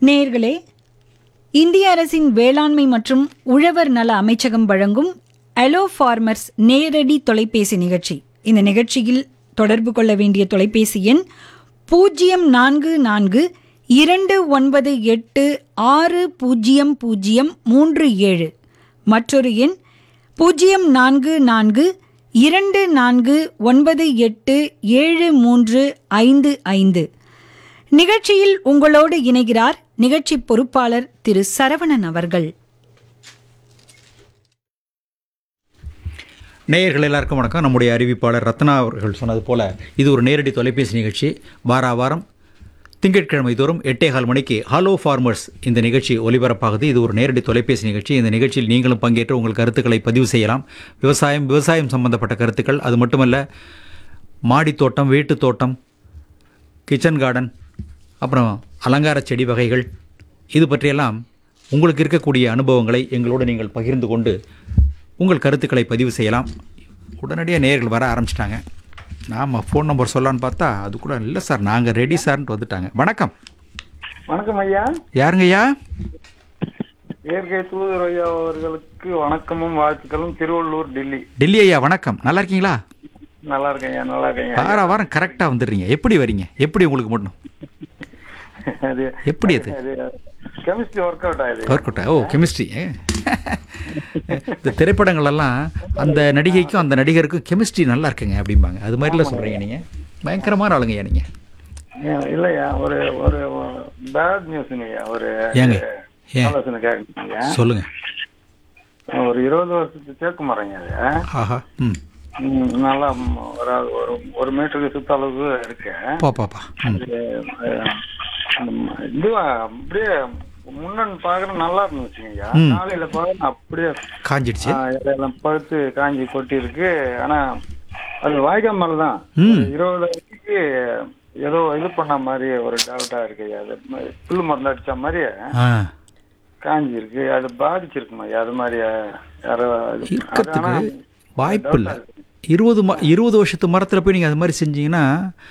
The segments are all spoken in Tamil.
நேயர்களே இந்திய அரசின் வேளாண்மை மற்றும் உழவர் நல அமைச்சகம் வழங்கும் அலோ ஃபார்மர்ஸ் நேரடி தொலைபேசி நிகழ்ச்சி இந்த நிகழ்ச்சியில் தொடர்பு கொள்ள வேண்டிய தொலைபேசி எண் பூஜ்ஜியம் நான்கு நான்கு இரண்டு ஒன்பது எட்டு ஆறு பூஜ்ஜியம் பூஜ்ஜியம் மூன்று ஏழு மற்றொரு எண் பூஜ்ஜியம் நான்கு நான்கு இரண்டு நான்கு ஒன்பது எட்டு ஏழு மூன்று ஐந்து ஐந்து நிகழ்ச்சியில் உங்களோடு இணைகிறார் நிகழ்ச்சி பொறுப்பாளர் திரு சரவணன் அவர்கள் நேயர்கள் எல்லாருக்கும் வணக்கம் நம்முடைய அறிவிப்பாளர் ரத்னா அவர்கள் சொன்னது போல இது ஒரு நேரடி தொலைபேசி நிகழ்ச்சி வார வாரம் திங்கட்கிழமை தோறும் எட்டேகால் மணிக்கு ஹலோ ஃபார்மர்ஸ் இந்த நிகழ்ச்சி ஒலிபரப்பாகுது இது ஒரு நேரடி தொலைபேசி நிகழ்ச்சி இந்த நிகழ்ச்சியில் நீங்களும் பங்கேற்று உங்கள் கருத்துக்களை பதிவு செய்யலாம் விவசாயம் விவசாயம் சம்பந்தப்பட்ட கருத்துக்கள் அது மட்டுமல்ல மாடித் தோட்டம் வீட்டுத் தோட்டம் கிச்சன் கார்டன் அப்புறம் அலங்கார செடி வகைகள் இது பற்றியெல்லாம் உங்களுக்கு இருக்கக்கூடிய அனுபவங்களை எங்களோடு நீங்கள் பகிர்ந்து கொண்டு உங்கள் கருத்துக்களை பதிவு செய்யலாம் உடனடியாக நேர்கள் வர ஆரம்பிச்சிட்டாங்க நாம் ஃபோன் நம்பர் சொல்லலான்னு பார்த்தா அது கூட இல்லை சார் நாங்கள் ரெடி சார்ன்ட்டு வந்துட்டாங்க வணக்கம் வணக்கம் ஐயா யாருங்க ஐயா இயற்கை தூதர் ஐயா அவர்களுக்கு வணக்கமும் வாழ்த்துக்களும் திருவள்ளூர் டெல்லி டெல்லி ஐயா வணக்கம் நல்லா இருக்கீங்களா நல்லா இருக்கேன் ஐயா நல்லா இருக்கேன் ஐயா. வார வாரம் கரெக்டாக வந்துடுறீங்க எப்படி வரீங்க எப்படி உங்களுக்கு மட்டும் அது எப்படி அது அது கெமிஸ்ட்ரி ஒர்க் அவுட் ஆகுது ஒர்க் ஓ கெமிஸ்ட்ரி இந்த திரைப்படங்களெல்லாம் அந்த நடிகைக்கும் அந்த நடிகருக்கும் கெமிஸ்ட்ரி நல்லா இருக்குங்க அப்படிம்பாங்க அது மாதிரிலாம் சொல்கிறீங்க நீங்கள் பயங்கரமான ஆளுங்கய்யா நீங்கள் ஏன், இல்லையா ஒரு ஒரு பேட் நியூஸ் ஐயா ஒரு ஏங்க ஏன் ஆலோசனை கேட்கணும் ஐயா சொல்லுங்கள் ஒரு இருபது வருஷத்து தேக்கு மரங்க அது ஆஹா ம் ம், நல்லா ம், ஒரு ஒரு ஒரு மீட்டருக்கு சுத்த அளவுக்கு இருக்கு பா பாப்பா ம் அது, அஹ், அந்த இதுவா அப்படியே முன்னன் பாக்குற நல்லா இருந்துச்சுங்க ஐயா ம். காலையில பாக்குற அப்படியே காஞ்சிடுச்சு ஆ, இலையெல்லாம் பழுத்து காஞ்சி கொட்டி இருக்கு ஆனா அது வாய்க்கால் மேல தான் ம் இருபது அடிக்கு ஏதோ இது பண்ண மாதிரி ஒரு டவுட்டா இருக்கு ஐயா. அது ம- புல்லு மருந்து அடிச்ச மாதிரி ஆ காஞ்சி இருக்கு அது பாதிச்சிருக்குமா ஐயா, அது மாதிரி யாரோ இது- அது இருக்கிறதுக்கு ஆனா வாய்ப்பு இல்லை இருபது ம இருபது வருஷத்து மரத்தில் போய் நீங்கள் அது மாதிரி செஞ்சீங்கன்னா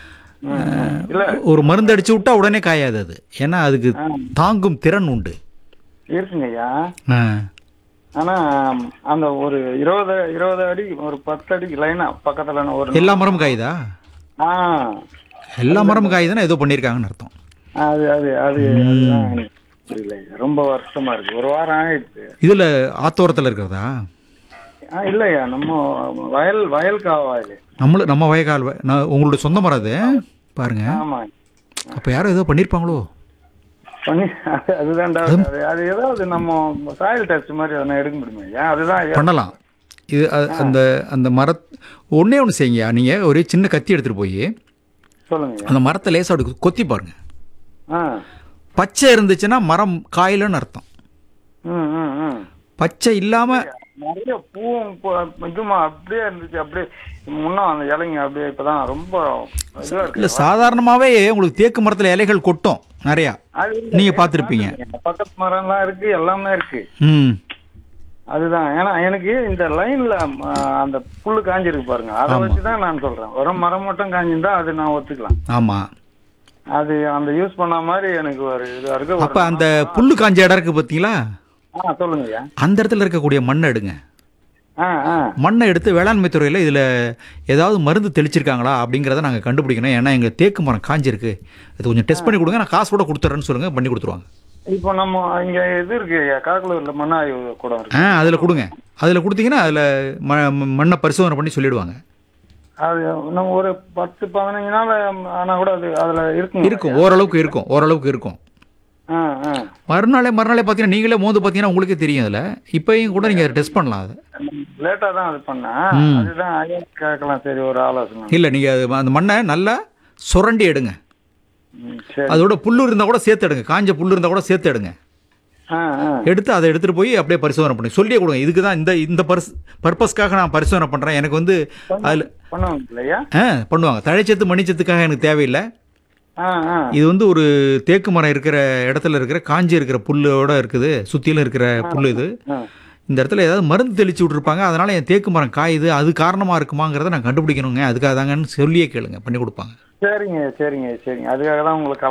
ம், இல்ல ஒரு மருந்து அடிச்சு விட்டா உடனே காயாது அது ஏன்னா அதுக்கு ஆ, தாங்கும் திறன் உண்டு இருக்குங்க ஐயா ஆ ஆனா அந்த ஒரு இருபது இருபது அடி ஒரு பத்து அடி லைனா பக்கத்துல ஒரு எல்லா மரமும் காயுதா ஆ எல்லா மரமும் காயுதுன்னா ஏதோ பண்ணியிருக்காங்கன்னு அர்த்தம் அது அது அது அதுதான் எனக்கு புரியல ஐயா. ரொம்ப வருஷமா இருக்கு ஒரு வாரம் ஆயிடுச்சு இதில் ஆத்தோரத்தில் இருக்கிறதா ஆ இல்லையா நம்ம வயல் வயல் காவாயில் நம்மள நம்ம வயக்கால் வ- நான் உங்களோட சொந்த மரம் அது பாருங்க ஆமா அப்போ யாரும் ஏதோ பண்ணியிருப்பாங்களோ பண்ணி அது- அதுதான் doubt. அது அது ஏதாவது நம்ம சாயில் டெஸ்ட் மாதிரி அதனை எடுக்க முடியுமா ஐயா அதுதான் ஐயா. பண்ணலாம் இது அ- அந்த அந்த மர ஒன்றே ஒன்று செய்யுங்க நீங்கள் ஒரு சின்ன கத்தி எடுத்துகிட்டு போய் சொல்லுங்க ஐயா. அந்த மரத்தை லேசாக அப்படி கொத்தி பாருங்க ஆ பச்சை இருந்துச்சுன்னா மரம் காயலன்னு அர்த்தம் ம் ம் ம் பச்சை இல்லாமல் நிறைய பூவும் பூ- இதுமா அப்படியே இருந்துச்சு அப்படியே முன்ன அந்த இலைங்க அப்படியே இப்பதான் ரொம்ப இதுவா இருக்கு இல்லை சாதாரணமாகவே உங்களுக்கு தேக்கு மரத்தில் இலைகள் கொட்டும் நிறையா அது இல்ல. நீங்கள் பார்த்துருப்பீங்க பக்கத்து மரம்லாம் இருக்கு எல்லாமே இருக்கு ம் அதுதான் ஏன்னா எனக்கு இந்த லைன்ல அந்த புல்லு காஞ்சிருக்கு பாருங்க அதை ஆமா. வச்சுதான் நான் சொல்றேன் ஒரு மரம் மட்டும் காஞ்சிருந்தா அது நான் ஒத்துக்கலாம் ஆமாம் அது அந்த யூஸ் பண்ண மாதிரி எனக்கு ஒரு இதா இருக்கு ஒரு- அப்போ அந்த புல்லு காஞ்ச இடம் இருக்குது பார்த்தீங்களா ஆ சொல்லுங்க ஐயா அந்த இடத்துல இருக்கக்கூடிய மண்ணை எடுங்க ஆ ஆ மண்ணை எடுத்து வேளாண்மை துறையில் இதில் ஏதாவது மருந்து தெளிச்சிருக்காங்களா அப்படிங்கிறத நாங்கள் கண்டுபிடிக்கணும் ஏன்னா எங்கள் தேக்கு மரம் காஞ்சிருக்கு அது கொஞ்சம் டெஸ்ட் பண்ணி கொடுங்க நான் காசு கூட கொடுத்துட்றேன்னு சொல்லுங்கள் பண்ணி கொடுத்துருவாங்க இப்போ நம்ம இங்க இது இருக்கு ஐயா காக்கலூர்ல மண்ணாய்வு கூடம் இருக்கு ஆ அதில் கொடுங்க அதில் கொடுத்தீங்கன்னா அதில் ம ம- மண்ணை பரிசோதனை பண்ணி சொல்லிடுவாங்க அது நம்ம ஒரு பத்து பதினஞ்சு நாள் ஆனா கூட அது அதுல இருக்கும் இருக்கும் ஓரளவுக்கு இருக்கும் ஓரளவுக்கு இருக்கும் ஆ ஆ மறுநாளே மறுநாளே பார்த்தீங்கன்னா நீங்களே மோந்து பார்த்தீங்கன்னா உங்களுக்கே தெரியும் அதில் இப்போயும் கூட நீங்கள் டெஸ்ட் பண்ணலாம் அதை லேட்டா தான் அது பண்ணேன் ம். அதுதான் ஐயா கேட்கலாம் சரி ஒரு ஆலோசனை இல்லை நீங்கள் அந்த மண்ணை நல்லா சுரண்டி எடுங்க ம், சரி அதோட புல்லு இருந்தால் கூட சேர்த்து எடுங்க காஞ்ச புல்லு இருந்தால் கூட சேர்த்து எடுங்க ஆ ஆ எடுத்து அதை எடுத்துகிட்டு போய் அப்படியே பரிசோதனை பண்ணி சொல்லியே கொடுங்க இதுக்கு தான் இந்த இந்த பர்ஸ் பர்பஸ்க்காக நான் பரிசோதனை பண்ணுறேன் எனக்கு வந்து அதில் பண்ணுவாங்க இல்லையா ஆ பண்ணுவாங்க தழைச்சத்து மணிச்சத்துக்காக எனக்கு தேவையில்லை ஆ ஆ இது வந்து ஒரு தேக்கு மரம் இருக்கிற இடத்துல இருக்கிற காஞ்சி இருக்கிற புல்லோட இருக்குது சுற்றிலும் இருக்கிற புல் இது ஆ. இந்த இடத்துல ஏதாவது மருந்து தெளிச்சு விட்ருப்பாங்க அதனால் என் தேக்கு மரம் காயுது அது காரணமாக இருக்குமாங்கிறத நான் கண்டுபிடிக்கணுங்க அதுக்காக தாங்கன்னு சொல்லியே கேளுங்க பண்ணி கொடுப்பாங்க சரிங்க சரிங்க சரிங்க அதுக்காக தான் உங்களுக்கு